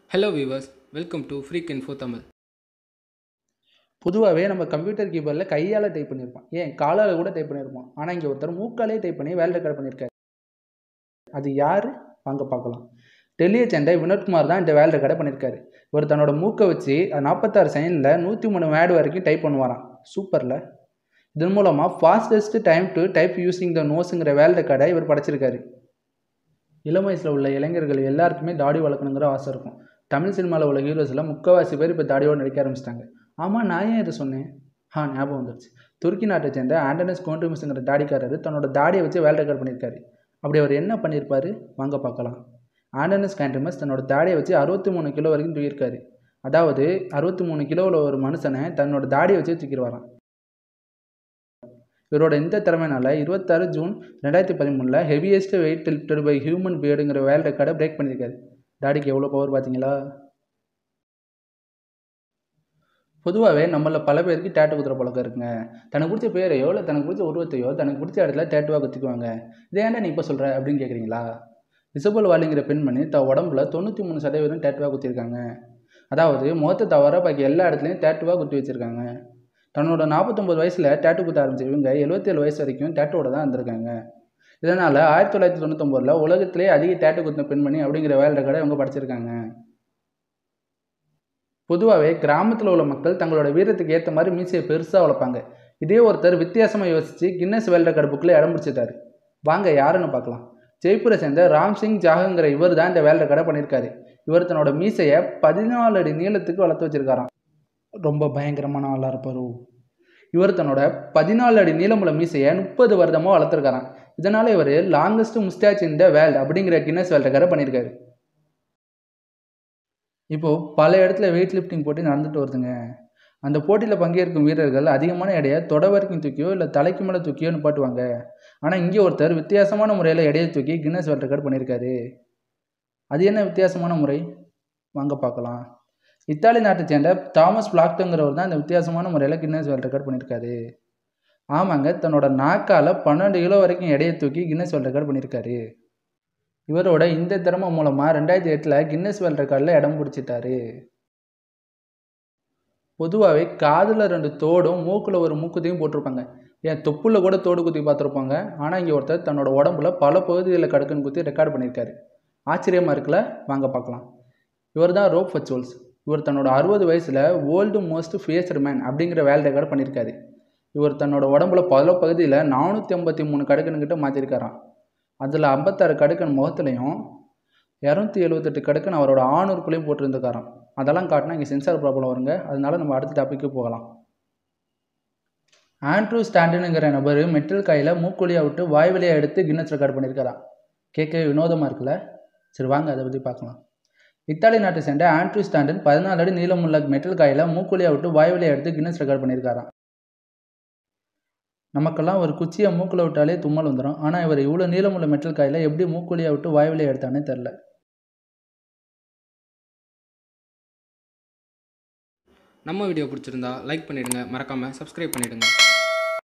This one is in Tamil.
hello viewers welcome to freak info Tamil பொதுவாகவே நம்ம கம்ப்யூட்டர் கீபோர்டில் கையால் டைப் பண்ணியிருப்போம் ஏன் காலால் கூட டைப் பண்ணியிருப்போம் ஆனால் இங்கே ஒருத்தர் மூக்காலே டைப் பண்ணி வேலை ரெக்கார்ட் பண்ணியிருக்காரு அது யார் வாங்க பார்க்கலாம் டெல்லியை சேர்ந்த வினோத்குமார் தான் இந்த வேலை ரெக்கார்டை பண்ணியிருக்காரு இவர் தன்னோட மூக்கை வச்சு நாற்பத்தாறு செகண்டில் நூற்றி மூணு வேர்டு வரைக்கும் டைப் பண்ணுவாராம் சூப்பரில் இதன் மூலமாக fastest time to type using the நோஸுங்கிற வேலை ரெக்கார்டை இவர் படைச்சிருக்காரு இளம் வயசில் உள்ள இளைஞர்கள் எல்லாருக்குமே தாடி வளர்க்கணுங்கிற ஆசை இருக்கும் தமிழ் சினிமாவில் உள்ள ஹீரோஸில் முக்கால்வாசி பேர் இப்போ தாடியோடு நடிக்க ஆரம்பிச்சிட்டாங்க ஆமாம் நான் ஏன் இதை சொன்னேன் ஆ ஞாபகம் வந்துருச்சு துருக்கி நாட்டை சேர்ந்த ஆண்டனஸ் கோண்ட்ரிமிஸுங்கிற தாடிக்காரர் தன்னோட தாடியை வச்சு வேல் ரெக்கார்ட் பண்ணியிருக்காரு அப்படி அவர் என்ன பண்ணியிருப்பாரு வாங்க பார்க்கலாம் ஆண்டனஸ் கேண்ட்ரிமஸ் தன்னோட தாடியை வச்சு அறுபத்தி மூணு கிலோ வரைக்கும் தூக்கியிருக்காரு அதாவது அறுபத்தி மூணு கிலோவில் ஒரு மனுஷனை தன்னோட தாடியை வச்சு தூக்கிடுவாராம் இவரோட இந்த திறமைனால இருபத்தாறு ஜூன் ரெண்டாயிரத்தி பதிமூணில் heaviest weight lifted by human பியர்டுங்கிற வேல் ரெக்கார்டை பிரேக் பண்ணியிருக்காரு தாடிக்கு எவ்வளோ பவர் பார்த்தீங்களா பொதுவாகவே நம்மள பல பேருக்கு டேட்டு குத்துற பழக்கம் இருக்குங்க தனக்கு பிடிச்ச பேரையோ இல்லை தனக்கு பிடிச்ச உருவத்தையோ தனக்கு பிடிச்ச இடத்துல டேட்டுவாக குத்திக்குவாங்க இதே ஏன்டா நீ இப்போ சொல்கிற அப்படின்னு கேட்குறீங்களா இசபல் வாலிங்கிற பெண்மணி த உடம்புல தொண்ணூற்றி மூணு சதவீதம் டேட்டுவாக குத்திருக்காங்க அதாவது முகத்தை தவிர பாக்கி எல்லா இடத்துலையும் டேட்டுவாக குத்தி வச்சுருக்காங்க தன்னோட நாற்பத்தொம்பது வயசில் டேட்டு குத்த ஆரம்பிச்ச இவங்க எழுபத்தேழு வயசு வரைக்கும் டேட்டோட தான் இருந்திருக்காங்க இதனால் ஆயிரத்தி தொள்ளாயிரத்தி தொண்ணூத்தொம்பதில் உலகத்திலே அதிக டேட்டு குத்தின பெண்மணி அப்படிங்கிற வேலை ரெக்கார்டை இவங்க படிச்சிருக்காங்க பொதுவாகவே கிராமத்தில் உள்ள மக்கள் தங்களோட வீரத்துக்கு ஏற்ற மாதிரி மீசையை பெருசாக வளர்ப்பாங்க இதே ஒருத்தர் வித்தியாசமாக யோசித்து கின்னஸ் வேர்ல்ட் ரெக்கார்டு புக்கில் இடம் பிடிச்சிட்டாரு வாங்க யாருன்னு பார்க்கலாம் ஜெய்ப்பூரை சேர்ந்த ராம் சிங் ஜாகுங்கிற இவர் தான் இந்த வேர்ல்ட் ரெக்கார்டை பண்ணியிருக்காரு இவர் தன்னோட மீசையை பதினாலு அடி நீளத்துக்கு வளர்த்து வச்சிருக்காராம் ரொம்ப பயங்கரமான ஆளாக இருப்பார் இவர் தன்னோட பதினாலு அடி நீளமுள்ள மீசையை முப்பது வருடமாக வளர்த்துருக்காராம் இதனால் இவர் longest moustache in the world அப்படிங்கிற கின்னஸ் வேர்ல்ட் ரெக்கார்டை பண்ணியிருக்காரு இப்போது பல இடத்துல வெயிட் லிஃப்டிங் போட்டி நடந்துட்டு வருதுங்க அந்த போட்டியில் பங்கேற்கும் வீரர்கள் அதிகமான எடையை தொட வரைக்கும் தூக்கியோ இல்லை தலைக்கு மேலே தூக்கியோ நிப்பாட்டுவாங்க ஆனால் இங்கே ஒருத்தர் வித்தியாசமான முறையில் எடையை தூக்கி கின்னஸ் வேர்ல்ட் ரெக்கார்ட் பண்ணியிருக்காரு அது என்ன வித்தியாசமான முறை வாங்க பார்க்கலாம் இத்தாலி நாட்டை சேர்ந்த தாமஸ் பிளாக்டோங்கிறவர் தான் இந்த வித்தியாசமான முறையில் கின்னஸ் வேர்ல்ட் ரெக்கார்ட் பண்ணியிருக்காரு ஆமாங்க தன்னோட நாக்கால் பன்னெண்டு கிலோ வரைக்கும் எடையை தூக்கி கின்னஸ் வேர்ல்ட் ரெக்கார்ட் பண்ணியிருக்காரு இவரோட இந்த திறமை மூலமாக ரெண்டாயிரத்தி எட்டில் கின்னஸ் வேர்ல்ட் ரெக்கார்டில் இடம் பிடிச்சிட்டாரு பொதுவாகவே காதில் ரெண்டு தோடும் மூக்கில் ஒரு மூக்குத்தையும் போட்டிருப்பாங்க ஏன் தொப்புல கூட தோடு குத்தி பார்த்துருப்பாங்க ஆனால் இங்கே ஒருத்தர் தன்னோட உடம்புல பல பகுதிகளில் கடுக்குன்னு குத்தி ரெக்கார்ட் பண்ணியிருக்காரு ஆச்சரியமாக இருக்குல்ல வாங்க பார்க்கலாம் இவர் தான் ரோப் ஃபச்சோல்ஸ் இவர் தன்னோட அறுபது வயசில் வேர்ல்டு மோஸ்ட் ஃபேஸ்டு மேன் அப்படிங்கிற வேர்ல்ட் ரெக்கார்ட் பண்ணியிருக்காரு இவர் தன்னோட உடம்புல பல பகுதியில் நானூற்றி ஐம்பத்தி மூணு கடுக்கனுக்கிட்ட மாற்றிருக்காராம் அதில் ஐம்பத்தாறு கடுக்கன் முகத்துலையும் இரநூத்தி எழுபத்தெட்டு கடுக்கன் அவரோட ஆணூருக்குள்ளேயும் போட்டிருந்துக்காராம் அதெல்லாம் காட்டினா இங்கே சென்சார் ப்ராப்ளம் வருங்க அதனால நம்ம அடுத்த டாப்பிக்கு போகலாம் ஆண்ட்ரூ ஸ்டாண்டனுங்கிற நபர் மெட்டல் காயில் மூக்குழியாக விட்டு வாய் வழியாக எடுத்து கின்னஸ் ரெக்கார்ட் பண்ணியிருக்காராம் கேட்கவே வினோதமாக இருக்குல்ல சரி வாங்க அதை பற்றி பார்க்கலாம் இத்தாலி நாட்டை சேர்ந்த ஆண்ட்ரூ ஸ்டாண்டன் பதினாலு அடி நீளமுள்ள மெட்டல் காயில் மூக்குழியாக விட்டு வாய் வழியாக எடுத்து கின்னஸ் ரெக்கார்ட் பண்ணியிருக்காராம் நமக்கெல்லாம் ஒரு குச்சியை மூக்கில் விட்டாலே தும்மல் வந்துடும் ஆனால் இவர் இவ்வளோ நீளமுள்ள மெட்டல் காயில் எப்படி மூக்குழியாக விட்டு வாய் வழியாக எடுத்தானே தெரில நம்ம வீடியோ பிடிச்சிருந்தா லைக் பண்ணிடுங்க மறக்காமல் சப்ஸ்கிரைப் பண்ணிடுங்க